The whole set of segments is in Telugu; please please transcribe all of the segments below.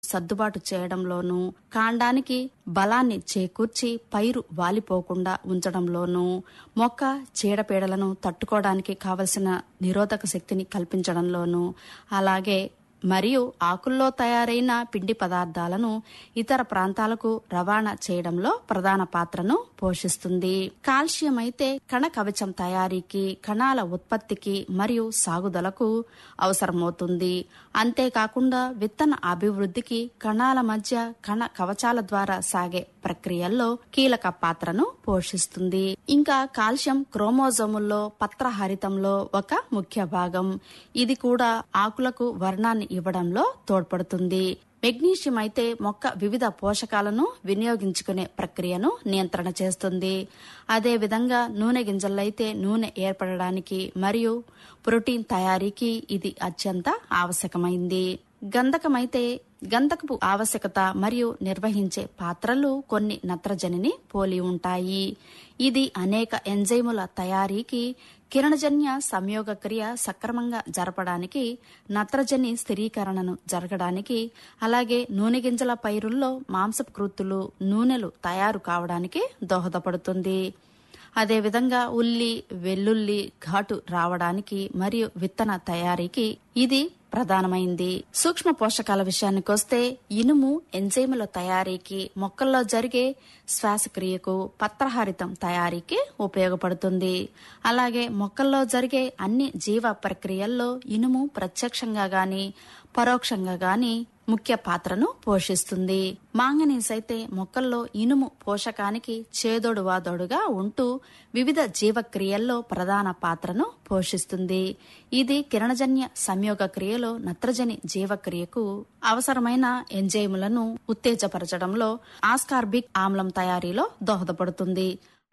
సర్దుబాటు చేయడంలోనూ కాండానికి బలాన్ని చేకూర్చి పైరు వాలిపోకుండా ఉంచడంలోనూ మొక్క చీడపీడలను తట్టుకోవడానికి కావలసిన నిరోధక శక్తిని కల్పించడంలోనూ అలాగే మరియు ఆకుల్లో తయారైన పిండి పదార్థాలను ఇతర ప్రాంతాలకు రవాణా చేయడంలో ప్రధాన పాత్రను పోషిస్తుంది కాల్షియం అయితే కణ కవచం తయారీకి కణాల ఉత్పత్తికి మరియు సాగుదలకు అవసరమవుతుంది అంతేకాకుండా విత్తన అభివృద్ధికి కణాల మధ్య కణ కవచాల ద్వారా సాగే ప్రక్రియల్లో కీలక పాత్రను పోషిస్తుంది ఇంకా కాల్షియం క్రోమోజోముల్లో పత్రహరితంలో ఒక ముఖ్య భాగం ఇది కూడా ఆకులకు వర్ణాన్ని ఇవ్వడంలో తోడ్పడుతుంది మెగ్నీషియం అయితే మొక్క వివిధ పోషకాలను వినియోగించుకునే ప్రక్రియను నియంత్రణ చేస్తుంది అదే విధంగా నూనె గింజలైతే నూనె ఏర్పడడానికి మరియు ప్రోటీన్ తయారీకి ఇది అత్యంత ఆవశ్యకమైంది గంధకమైతే గంధకపు ఆవశ్యకత మరియు నిర్వహించే పాత్రలు కొన్ని నత్రజనిని పోలి ఉంటాయి ఇది అనేక ఎంజైముల తయారీకి కిరణజన్య సంయోగ క్రియ సక్రమంగా జరపడానికి నత్రజని స్థిరీకరణను జరగడానికి అలాగే నూనె గింజల పైరుల్లో మాంసపు కృత్తులు నూనెలు తయారు కావడానికి దోహదపడుతుంది అదేవిధంగా ఉల్లి వెల్లుల్లి ఘాటు రావడానికి మరియు విత్తన తయారీకి ఇది ప్రధానమైంది సూక్ష్మ పోషకాల విషయానికొస్తే ఇనుము ఎంజైముల తయారీకి మొక్కల్లో జరిగే శ్వాసక్రియకు పత్రహరితం తయారీకి ఉపయోగపడుతుంది అలాగే మొక్కల్లో జరిగే అన్ని జీవ ప్రక్రియల్లో ఇనుము ప్రత్యక్షంగా గాని పరోక్షంగా గాని ముఖ్య పాత్రను పోషిస్తుంది మాంగనీస్ అయితే మొక్కల్లో ఇనుము పోషకానికి చేదోడు వాదోడుగా ఉంటూ వివిధ జీవక్రియల్లో ప్రధాన పాత్రను పోషిస్తుంది ఇది కిరణజన్య సంయోగ క్రియలో నత్రజని జీవక్రియకు అవసరమైన ఎంజైములను ఉత్తేజపరచడంలో ఆస్కార్బిక్ ఆమ్లం తయారీలో దోహదపడుతుంది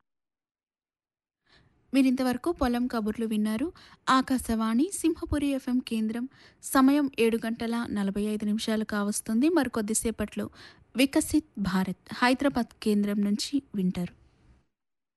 మీరింతవరకు పొలం కబుర్లు విన్నారు ఆకాశవాణి సింహపురి ఎఫ్ఎం కేంద్రం సమయం ఏడు గంటల నలభై ఐదు నిమిషాలు కావస్తుంది మరికొద్దిసేపట్లో వికసిత్ భారత్ హైదరాబాద్ కేంద్రం నుంచి వింటారు